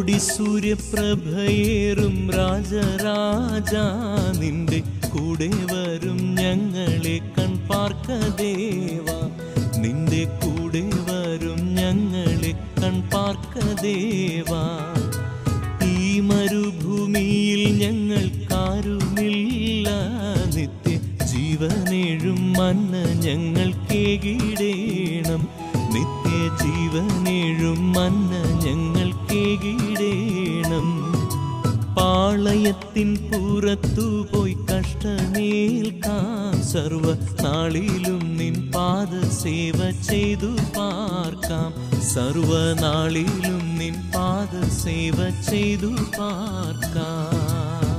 കോടി സൂര്യപ്രഭയേറും രാജരാജ നിന്റെ കൂടെ വരും ഞങ്ങളെ കൺപാർക്ക ദേവ നിന്റെ കൂടെ വരും ഞങ്ങളെ കൺപാർക്ക ദേവ ഈ മരുഭൂമിയിൽ ഞങ്ങൾക്കാരുമില്ല നിത്യ ജീവനേഴും മന്ന ഞങ്ങൾ കേകിടേണം നിത്യ ജീവനേഴും മന്ന ഞങ്ങൾ കേകിടേണം പാളയത്തിൻ പുറത്തു പോയി കഷ്ടമേൽക്കാം സർവ നാളിലും നിൻ പാദ സേവ ചെയ്തു പാർക്കാം സർവ നാളിലും നിൻ പാദ സേവ ചെയ്തു പാർക്കാം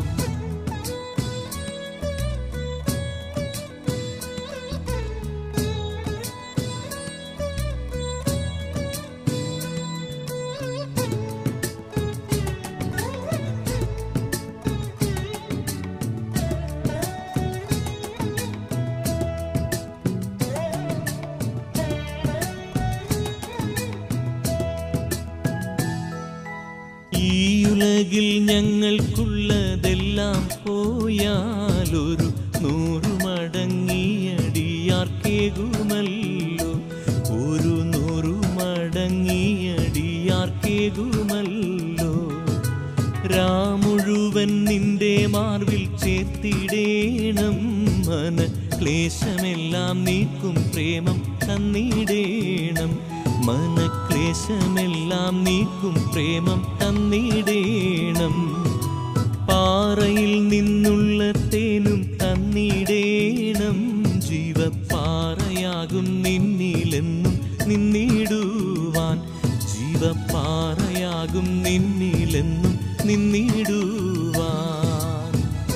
ഈ ഉലകിൽ ഞങ്ങൾക്കുള്ളതെല്ലാം പോയാലൊരു നൂറു മടങ്ങിയടിയാർക്കേകുമല്ലോ ഒരു നൂറു മടങ്ങിയടിയാർക്കേകുമല്ലോ രാമുഴുവൻ നിന്റെ മാർവിൽ ചേർത്തിടേണം മന ക്ലേശമെല്ലാം നീക്കും പ്രേമം തന്നിടേണം മനക്ലേശമെല്ലാം നീക്കും പ്രേമം തന്നിടേണം പാറയിൽ നിന്നുള്ള തേനും തന്നിടേണം ജീവപ്പാറയാകും നിന്നിലെന്നും നിന്നിടുവാൻ ജീവപ്പാറയാകും നിന്നിലെന്നും നിന്നിടുവാൻ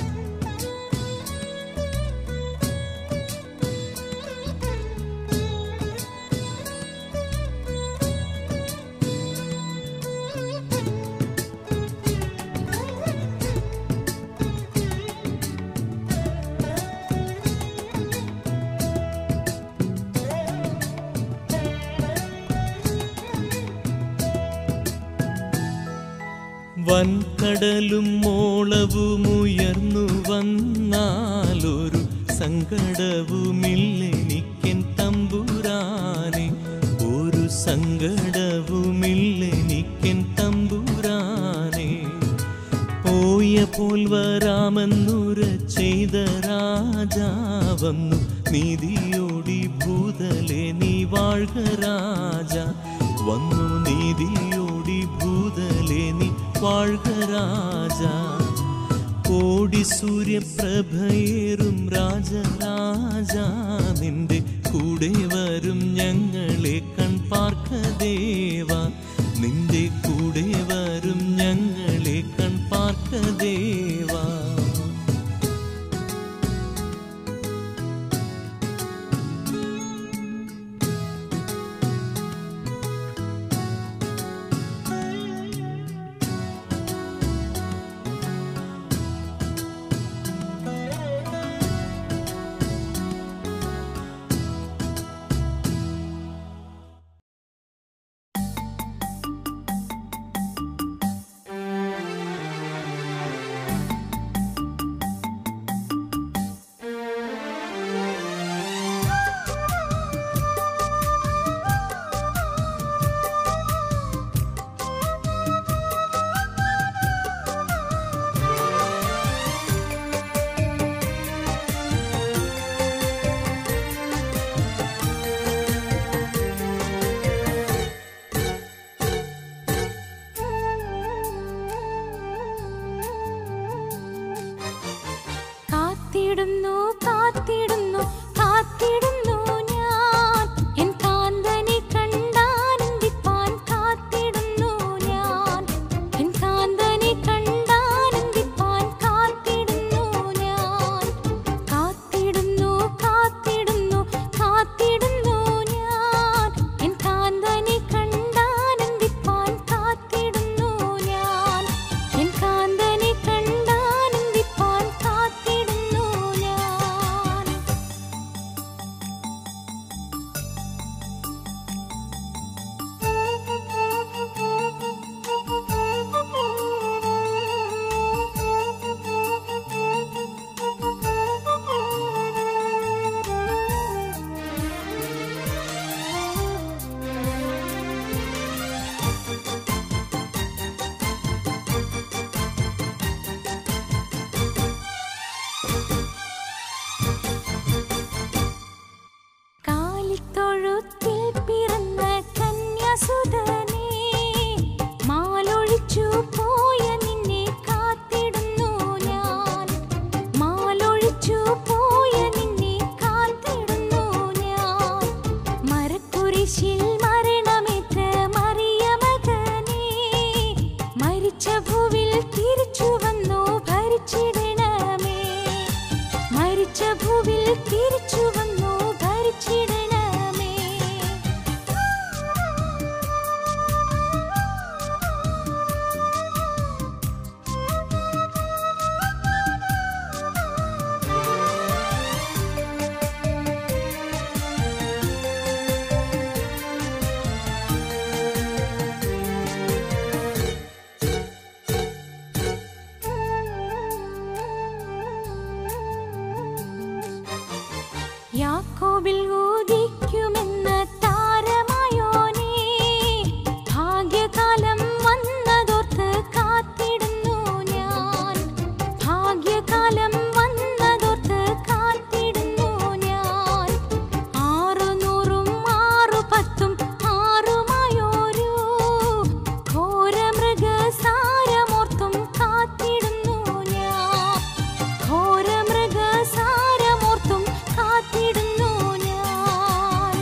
വൻകടലും മോളവും ഉയർന്നു വന്നാലൊരു സങ്കടവുമില്ലെനിക്കൻ തമ്പുരാനെ ഒരു സങ്കടവുമില്ലെനിക്കൻ തമ്പുരാനെ പോയ പോൽ വരാമെന്നുര ചെയ്ത രാജാവന്നു നീതിയോടി ഭൂതലെ നീ വാഴ്ക രാജ വന്നു നീതിയോടി ഭൂതലെ നീ വാഴ്ക രാജ കോടി സൂര്യപ്രഭയേറും രാജരാജ നിന്റെ കൂടെ വരും ഞങ്ങളെ കൺപാർക്ക ദേവ നിന്റെ കൂടെ വരും ഞങ്ങളെ കൺപാർക്ക ദേവ യാക്കോബിൽ ഊദിക്കുമെന്ന താരമായോനേ ഭാഗ്യകാലം വന്നതോർത്ത് കാത്തിടുന്നു ഞാൻ ഭാഗ്യകാലം വന്നതോർത്ത് കാത്തിടുന്നു ഞാൻ ആറുനൂറും ആറു പത്തും ആറുമായോരു ഘോരമൃഗസാരമോർത്തും കാത്തിടുന്നു ഞാൻ ഘോരമൃഗസാരമോർത്തും കാത്തിടുന്നു ഞാൻ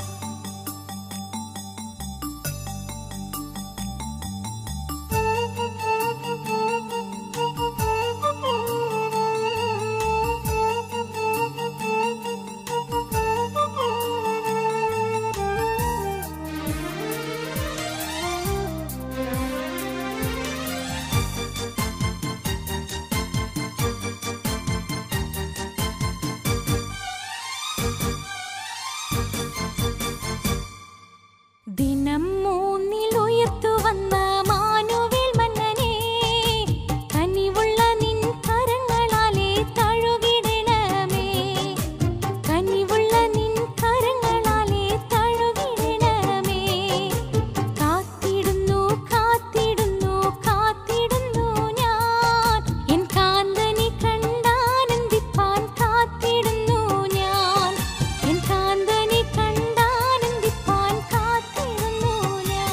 ദിനം മൂന്നിൽ ഉയർത്തു വന്ന മാനുവേൽ മന്നനെ കനിവുള്ള നിൻ കരങ്ങളാലെ തഴുകിടണമേ കനിവുള്ള നിൻ കരങ്ങളാലെ തഴുകിടണമേ കാത്തിടുന്നു കാത്തിടുന്നു കാത്തിടുന്നു ഞാൻ എൻ കാന്തനെ കണ്ടാനന്ദിപ്പാൻ കാത്തിടുന്നു ഞാൻ എൻ കാന്തനെ കണ്ടാനന്ദിപ്പാൻ കാത്തിടുന്നു ഞാൻ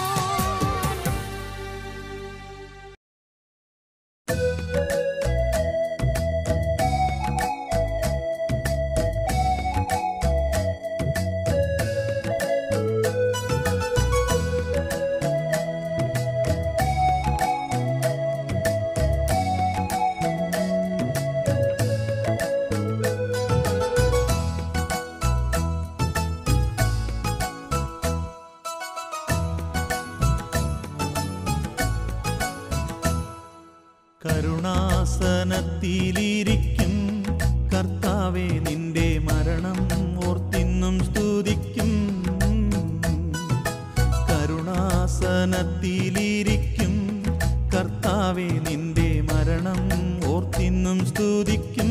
കരുണാസനത്തിലിരിക്കും കർത്താവെ നിന്റെ മരണം ഓർത്തിന്നും സ്തുതിക്കും കരുണാസനത്തിലിരിക്കും കർത്താവെ നിന്റെ മരണം ഓർത്തിന്നും സ്തുതിക്കും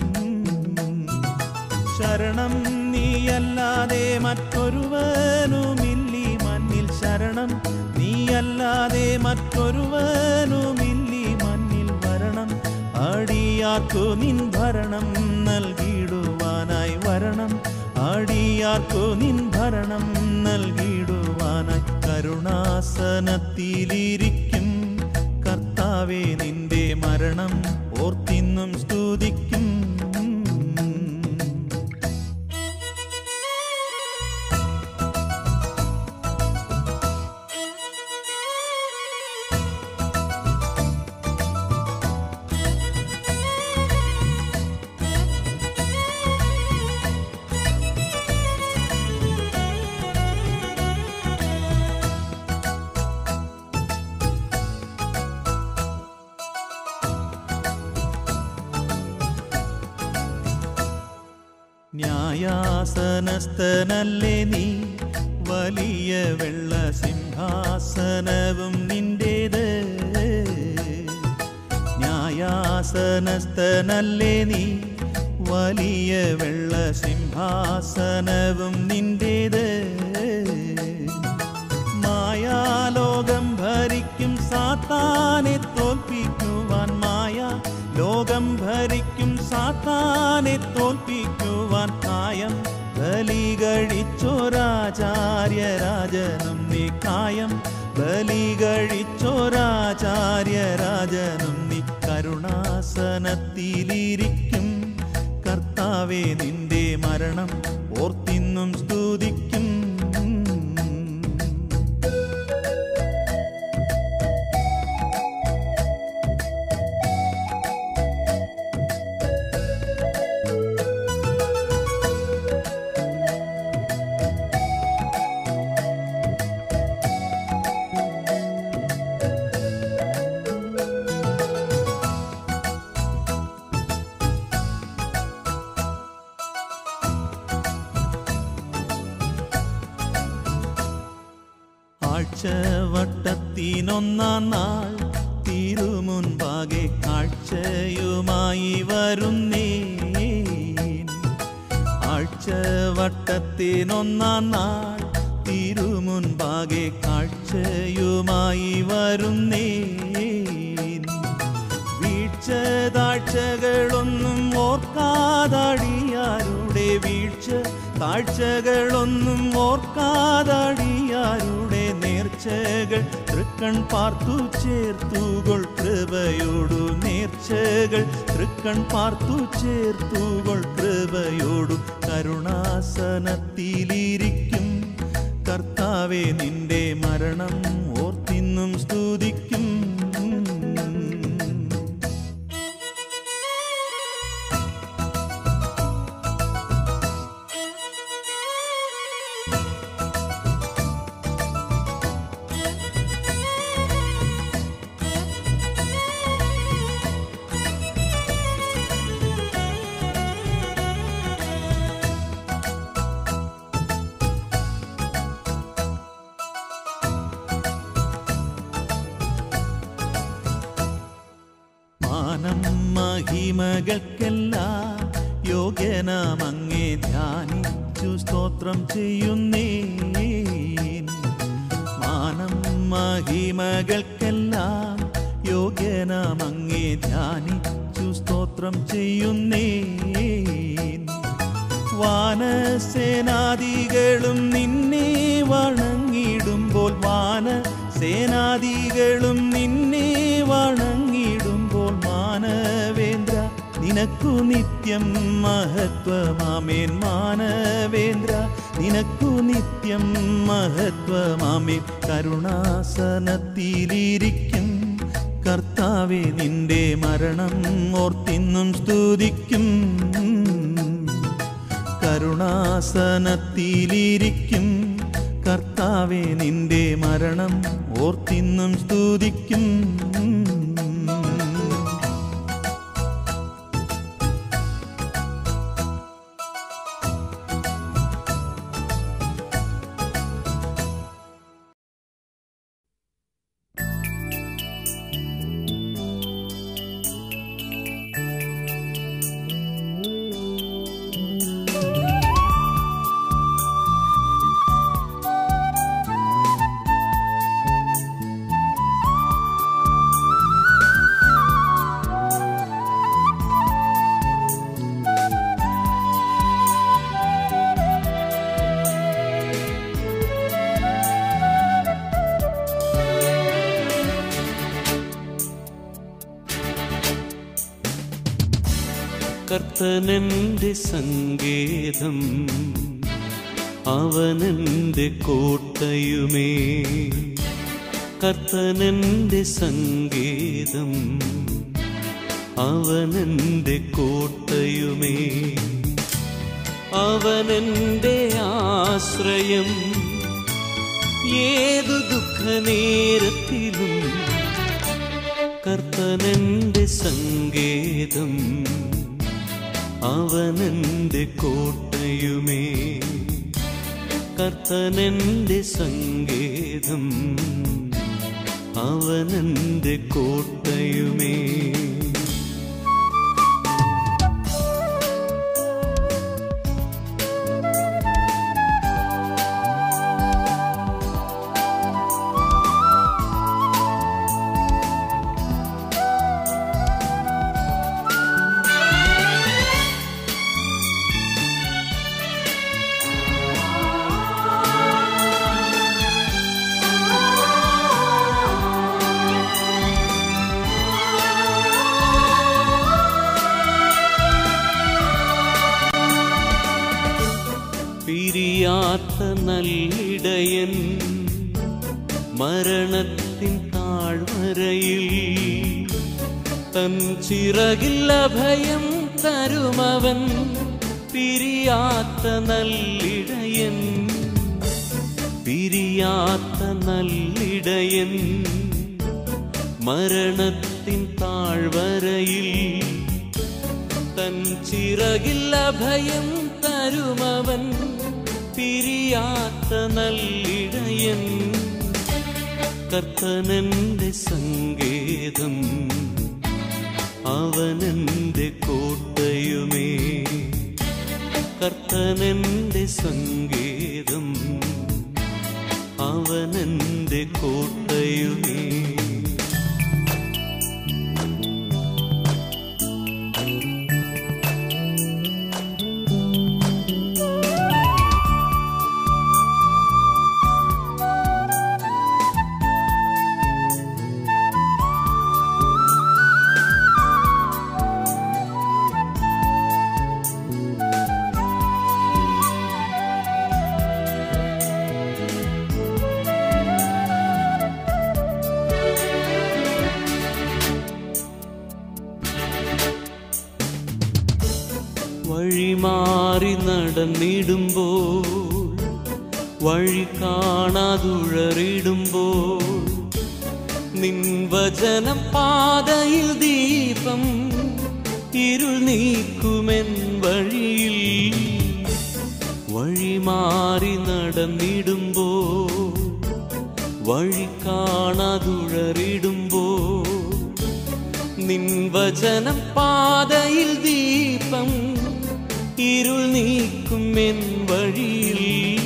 ശരണം നീയല്ലാതെ മറ്റൊരുവനുമില്ലി മണ്ണിൽ ശരണം നീയല്ലാതെ മറ്റൊരുവനുമില്ലി മണ്ണിൽ വരണം അടിയാർക്കു നിൻ ഭരണം നൽകിടുവാനായി വരണം അടിയാർക്കു നിൻ ഭരണം നൽകിടുവാനായി കരുണാസനത്തിലിരിക്കും കർത്താവെ നിന്റെ മരണം ഓർത്തിന്നും സ്തുതിക്കും ന്യായാസനസ്ഥനല്ലേ നീ വലിയ വെള്ള സിംഹാസനവും നിന്റേത് ന്യായാസനസ്ഥനല്ലേ നീ വലിയ വെള്ള സിംഹാസനവും നിന്റേത് മായാലോകം ഭരിക്കും സാത്താനെ തോൽപ്പിക്കുവാൻ മായ ലോകം ഭരിക്കും സാത്താനെ തോൽപ്പിക്കുവാൻ കായം ബലി കഴിച്ചോരാചാര്യ രാജനും നീ കായം ബലി കഴിച്ചോരാചാര്യ രാജനും നീ കരുണാസനത്തിലിരിക്കും കർത്താവെ നിന്റെ മരണം ഓർത്തിന്നും സ്തുതിക്കും ആഴ്ചവട്ടത്തിനൊന്നാം നാൾ തിരുമുൻപാകെ കാഴ്ചയുമായി വരുന്നേ ആഴ്ച ആഴ്ചവട്ടത്തിനൊന്നാം നാൾ തിരുമുൻപാകെ കാഴ്ചയുമായി വരുന്നേ വീഴ്ച താഴ്ചകളൊന്നും ഓർക്കാതടിയാരുടെ വീഴ്ച താഴ്ചകളൊന്നും ഓർക്കാതടിയാരുടെ നേർച്ചകൾ തൃക്കൺ പാർത്തു ചേർത്തുകൊൾ കൃപയോടു നേർച്ചകൾ തൃക്കൺ പാർത്തു ചേർത്തുകൊൾ കൃപയോടു കരുണാസനത്തിലിരിക്കും കർത്താവെ നിന്റെ മരണം ഓർത്തിന്നും സ്തുതിക്കും മാനം മഹിമകൾക്കെല്ലാം യോഗ്യനാമങ്ങേ ധ്യാനിച്ചു സ്തോത്രം ചെയ്യുന്നേ മാനം മഹിമകൾക്കെല്ലാം യോഗ്യനാമങ്ങേ ധ്യാനിച്ചു സ്തോത്രം ചെയ്യുന്നേ വാനസേനാദികളും നിന്നെ വണങ്ങിടുമ്പോൾ വാനസേനാദികളും നിന്നെ വണങ്ങിടുമ്പോൾ മാനവേന്ദ്ര നിനക്കു നിത്യം മഹത്വമാമേൻ മാനവേന്ദ്ര നിനക്കു നിത്യം മഹത്വമാമേൻ കരുണാസനത്തിലിരിക്കും കർത്താവെ നിന്റെ മരണം ഓർത്തിന്നും സ്തുതിക്കും കരുണാസനത്തിലിരിക്കും കർത്താവെ നിന്റെ മരണം ഓർത്തിന്നും സ്തുതിക്കും കർത്തനന്റെ സങ്കേതം അവനെന്റെ കോട്ടയുമേ കർത്തനന്റെ സങ്കേതം അവനെന്റെ കോട്ടയുമേ അവനെന്റെ ആശ്രയം ഏതു ദുഃഖനേരത്തിലും കർത്തനന്റെ സങ്കേതം അവനെന്റെ കോട്ടയുമേ കർത്തനന്റെ സങ്കേതം അവനെന്റെ കോട്ടയുമേ പിരിയാത്ത നല്ലിടയൻ മരണത്തിൻ താഴ്വരയിൽ തൻ ചിറകില്ല ഭയം തരുമവൻ പിരിയാത്ത നല്ലിടയൻ പിരിയാത്ത നല്ലിടയൻ മരണത്തിൻ താഴ്വരയിൽ തൻ ചിറകില്ല ഭയം തരുമവൻ പിരിയാത്ത നല്ലിടയൻ കർത്തനന്റെ സങ്കേതം അവനെന്റെ കോട്ടയുമേ കർത്തനെന്റെ സങ്കേതം അവനെന്റെ കോട്ടയുമേ വഴിമാറി നടന്നിടുമ്പോൾ വഴി കാണാതുഴറിടുമ്പോൾ നിൻ വചനം പാതയിൽ ദീപം ഇരുൾ നീക്കുമെൻ വഴിയിൽ വഴിമാറി നടന്നിടുമ്പോൾ വഴി കാണാതുഴറിടുമ്പോൾ നിൻ വചനം പാതയിൽ ദീപം ഇരുൾ നീക്കും എൻ വഴിയിൽ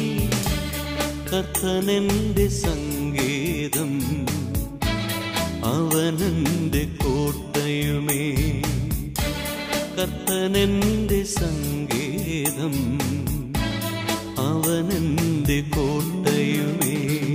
കർത്തനെന്റെ സങ്കേതം അവനെന്റെ കോട്ടയുമേ കർത്തനെന്റെ സങ്കേതം അവനെന്റെ കോട്ടയുമേ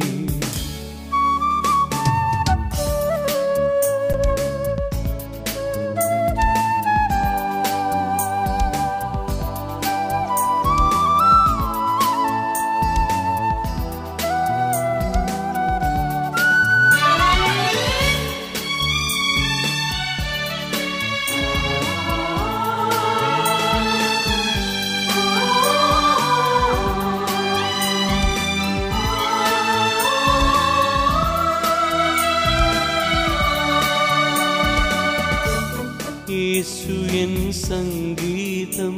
യേശു എൻ സംഗീതം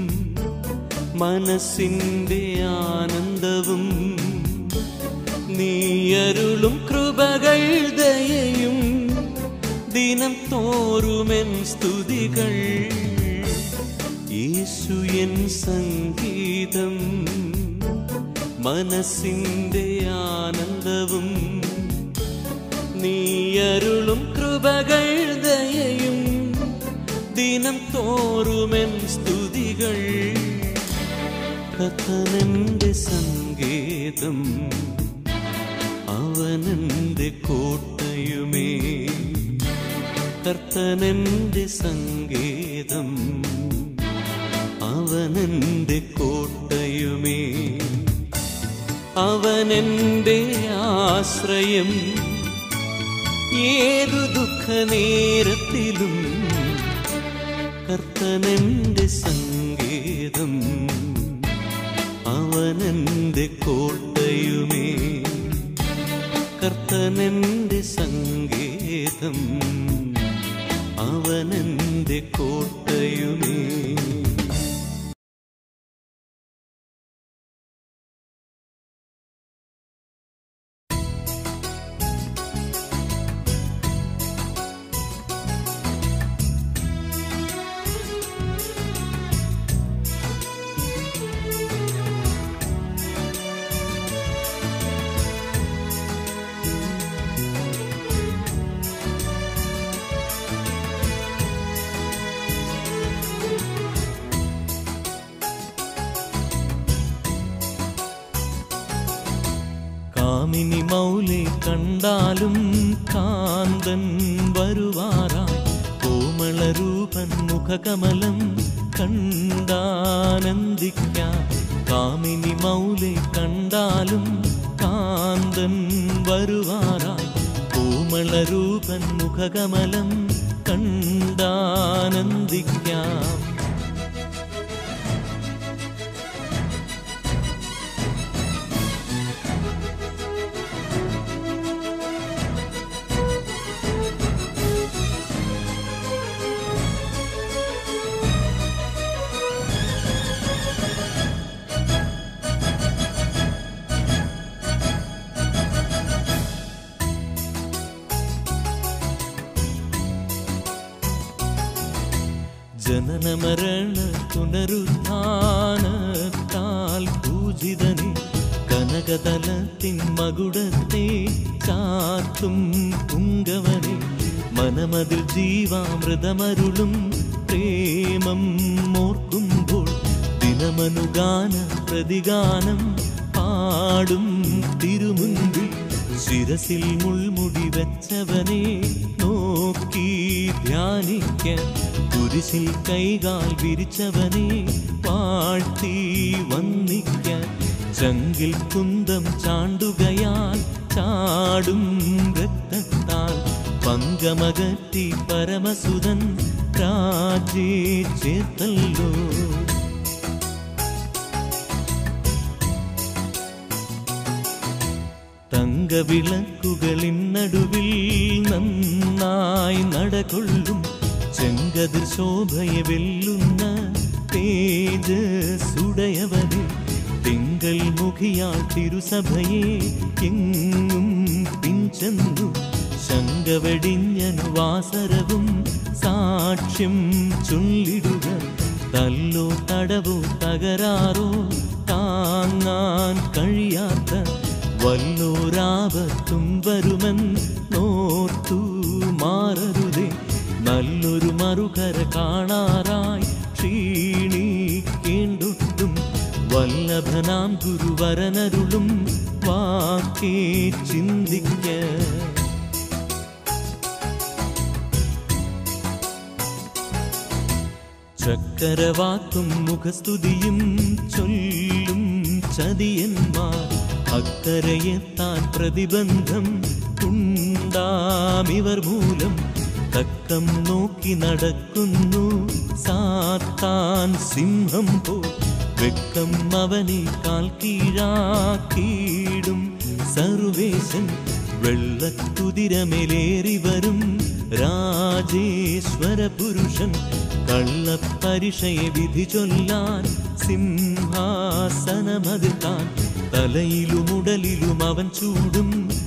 മനസ്സിന്റെ ആനന്ദവും നീയരുളും കൃപകൾ ദയയും ദിനം തോറുമെൻ സ്തുതികൾ യേശു എൻ സംഗീതം മനസ്സിന്റെ ആനന്ദവും നീയരുളും കൃപകൾ ദയയും ദിനം തോറുമെൻ സ്തുതികൾ കഥനന്റെ സങ്കേതം അവനെന്റെ കോട്ടയുമേ കർത്തനെന്റെ സങ്കേതം അവനെന്റെ കോട്ടയുമേ അവനെന്റെ ആശ്രയം ഏതു ദുഃഖ നേരത്തിലും കർത്തനെന്റെ സങ്കേതം അവനെന്റെ കോട്ടയുമേ കർത്തനെന്റെ സങ്കേതം അവനെന്റെ കോട്ടയുമേ കാമിനി മൗലെ കണ്ടാലും കാന്തൻ വരുവാറായി കോമളരൂപൻ മുഖകമലം കണ്ടാനന്ദിക്കാം കാമിനി മൗലെ കണ്ടാലും കാന്തൻ വരുവാറായി കോമളരൂപൻ മുഖകമലം കണ്ടാനന്ദിക്കാം ജനനമരണ പുനരുത്ഥാനത്താൽ പൂജിതനെ കനകതലത്തിൻ മകുടത്തെ ചാത്തും പുങ്കവനെ മനമതിൽ ജീവാമൃതമരുളും പ്രേമം ഓർക്കുമ്പോൾ ദിനമനുഗാന പ്രതിഗാനം പാടും തിരുമുൻപിൽ ശിരസിൽ മുൾമുടി വെച്ചവനെ നോക്കി ധ്യാനിക്കാൻ കുരിശിൽ കൈകാൽ വിരിച്ചവനെ വാഴ്ത്തി വന്നിക്കാൻ ചങ്കിൽ കുന്തം ചാണ്ടുകയാൽ ചാടും രക്തത്താൽ പങ്കമകറ്റി പരമസുതൻ രാജേ ചേർത്തല്ലോ തങ്കവിളക്കുകളിൻ നടുവിൽ നന്നായി നടകൊള്ളും ചെങ്കതിർ ശോഭയെ വെല്ലുന്ന തേജസുടയവനെ തിങ്കൾ മുഖിയാൾ തിരുസഭയെ എങ്ങും പിഞ്ചെന്നു ശങ്കവെടിഞ്ഞനു വാസരവും സാക്ഷ്യം ചൊല്ലിടുക തല്ലോ തടവോ തകരാറോ താങ്ങാൻ കഴിയാത്ത വല്ലോരാപത്തും വരുമെന്നോർത്തു മാറരുതേ നല്ലൊരു മറുകര കാണാറായി ക്ഷീണിക്കേണ്ടൊട്ടും വല്ലഭനാം ഗുരുവരനരുളും വാക്കേ ചിന്തിക്ക ചക്കരവാക്കും മുഖസ്തുതിയും ചൊല്ലും ചതിയന്മാർ അക്കരയെത്താൻ പ്രതിബന്ധം ഉണ്ടാമിവർ മൂലം തക്കം നോക്കി നടക്കുന്നു സാത്താൻ സിംഹം പോ വെക്കം അവനെ കാൽ കീഴാക്കിയിടും സർവേശൻ വെള്ളക്കുതിരമേലേറി വരും രാജേശ്വര പുരുഷൻ കള്ളപ്പരിഷയെ വിധി ചൊല്ലാൻ സിംഹാസനമതിർത്താൻ തലയിലും ഉടലിലും അവൻ ചൂടും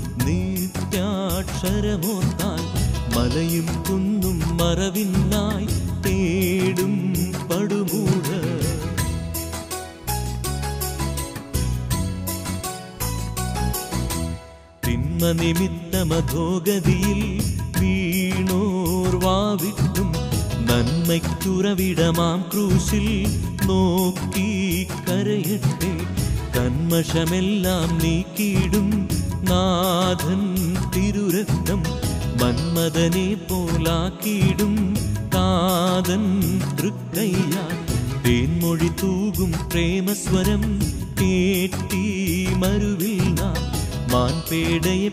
നിത്യാക്ഷരമോർത്താൻ മലയും കുന്നും മറവിന്നായി തേടും പടുമൂട തിന്മ നിമിത്തമധോഗതിയിൽ വീണോർ വാവിട്ടും നന്മയ്ക്കുറവിടമാം ക്രൂശിൽ നോക്കി കരയട്ടെ കന്മഷമെല്ലാം നീക്കിയിടും നാഥൻ തിരുരക്തം മന്മദനെ പോലാക്കിയിടും കാതൻ തൃക്കയ്യാൽ തേൻമൊഴി തൂകും പ്രേമസ്വരം കേട്ടി മരുവിൽ നാം മാൻപേടയെ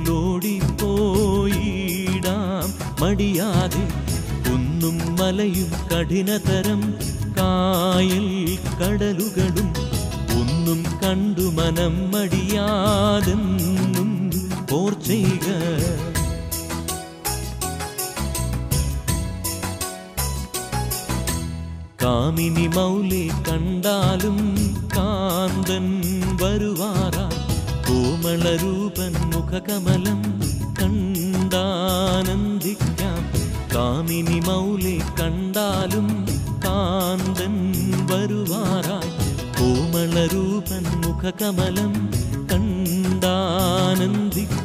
പോലോടിപ്പോയിടാം മടിയാതെ കുന്നും മലയും കഠിനതരം കായൽ കടലുകളും ഒന്നും കണ്ടു മനം മടിയാതെന്നും പോർ ചെയ്യുക കാമിനി മൗലെ കണ്ടാലും കാന്തൻ വരുവാറായി കോമളരൂപൻ മുഖകമലം കണ്ടാനന്ദിക്കാം കാമിനി മൗലെ കണ്ടാലും കാന്തൻ വരുവാറായി കോമളരൂപൻ മുഖകമലം കണ്ടാനന്ദിക്കാം